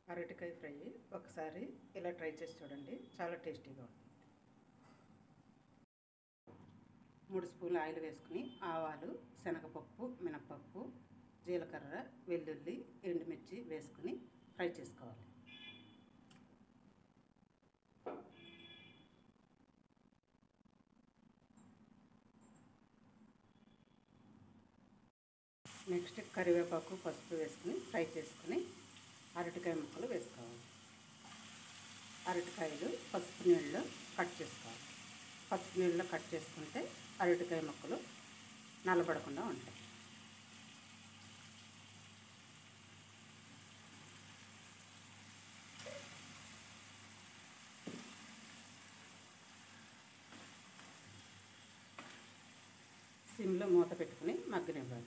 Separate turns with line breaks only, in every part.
అరటికాయ ఫ్రై ఒకసారి ఇలా ట్రై చేసి చూడండి చాలా టేస్టీగా ఉంటుంది మూడు స్పూన్లు ఆయిల్ వేసుకుని ఆవాలు శనగపప్పు మినపప్పు జీలకర్ర వెల్లుల్లి ఎండుమిర్చి వేసుకుని ఫ్రై చేసుకోవాలి నెక్స్ట్ కరివేపాకు పసుపు వేసుకుని ఫ్రై చేసుకుని అరటికాయ ముక్కలు వేసుకోవాలి అరటికాయలు పసుపు నీళ్ళలో కట్ చేసుకోవాలి పసుపు నీళ్ళలో కట్ చేసుకుంటే అరటికాయ ముక్కలు నల్లబడకుండా ఉంటాయి సిమ్లో మూత పెట్టుకుని మగ్గనివ్వాలి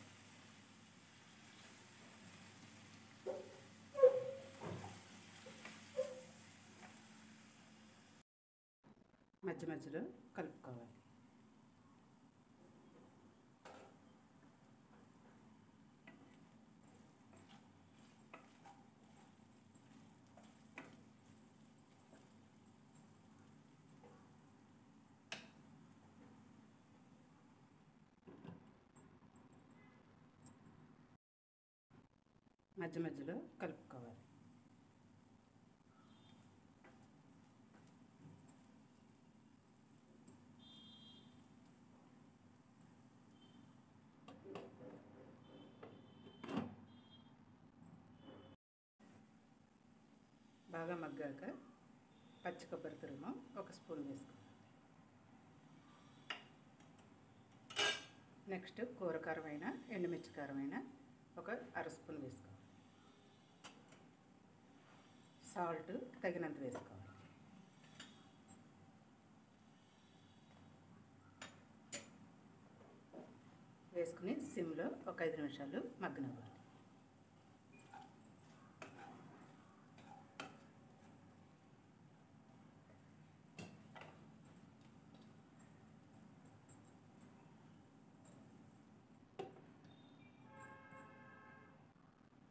మధ్య మధ్యలో కలుపుకోవాలి మధ్య మధ్యలో కలుపుకోవాలి బాగా మగ్గాక పచ్చి కొబ్బరి తురుము ఒక స్పూన్ వేసుకోవాలి నెక్స్ట్ కూర కారమైన ఎండుమిర్చి కారమైన ఒక అర స్పూన్ వేసుకోవాలి సాల్ట్ తగినంత వేసుకోవాలి వేసుకుని సిమ్లో ఒక ఐదు నిమిషాలు మగ్గనివ్వాలి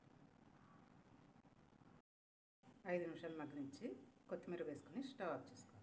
ఐదు నిమిషాలు మగ్గనించి కొత్తిమీర వేసుకుని స్టవ్ ఆఫ్ చేసుకోవాలి